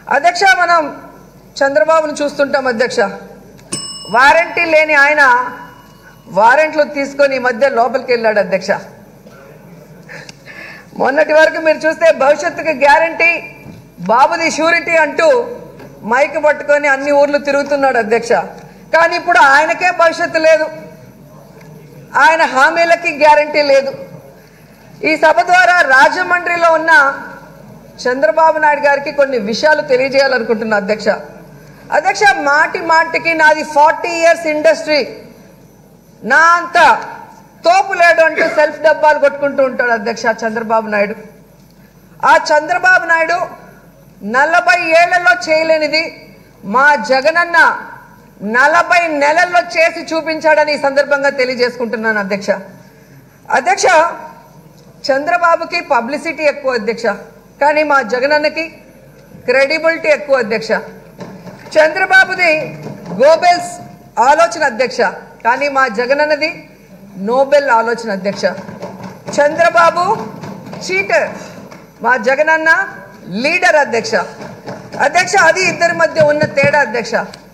అధ్యక్ష మనం చంద్రబాబును చూస్తుంటాం అధ్యక్ష వారంటీ లేని ఆయన వారెంట్లు తీసుకొని ఈ మధ్య లోపలికి వెళ్ళాడు అధ్యక్ష మొన్నటి వరకు మీరు చూస్తే భవిష్యత్తుకి గ్యారంటీ బాబుది షూరిటీ అంటూ మైక్ పట్టుకొని అన్ని ఊర్లు తిరుగుతున్నాడు అధ్యక్ష కానీ ఇప్పుడు ఆయనకే భవిష్యత్తు లేదు ఆయన హామీలకి గ్యారంటీ లేదు ఈ సభ ద్వారా రాజమండ్రిలో ఉన్న చంద్రబాబు నాయుడు గారికి కొన్ని విషయాలు తెలియజేయాలనుకుంటున్నా అధ్యక్ష అధ్యక్ష మాటి మాటికి నాది ఫార్టీ ఇయర్స్ ఇండస్ట్రీ నా అంత తోపు లేడు అంటూ సెల్ఫ్ డబ్బాలు కొట్టుకుంటూ ఉంటాడు అధ్యక్ష చంద్రబాబు నాయుడు ఆ చంద్రబాబు నాయుడు నలభై ఏళ్లలో చేయలేనిది మా జగనన్న నలభై నెలల్లో చేసి చూపించాడని ఈ సందర్భంగా తెలియజేసుకుంటున్నాను అధ్యక్ష అధ్యక్ష చంద్రబాబుకి పబ్లిసిటీ ఎక్కువ అధ్యక్ష కానీ మా జగనన్నకి క్రెడిబిలిటీ ఎక్కువ అధ్యక్ష చంద్రబాబుది గోబెల్స్ ఆలోచన అధ్యక్ష కానీ మా జగనన్నది నోబెల్ ఆలోచన అధ్యక్ష చంద్రబాబు చీటర్ మా జగనన్న లీడర్ అధ్యక్ష అధ్యక్ష అది ఇద్దరి మధ్య ఉన్న తేడా అధ్యక్ష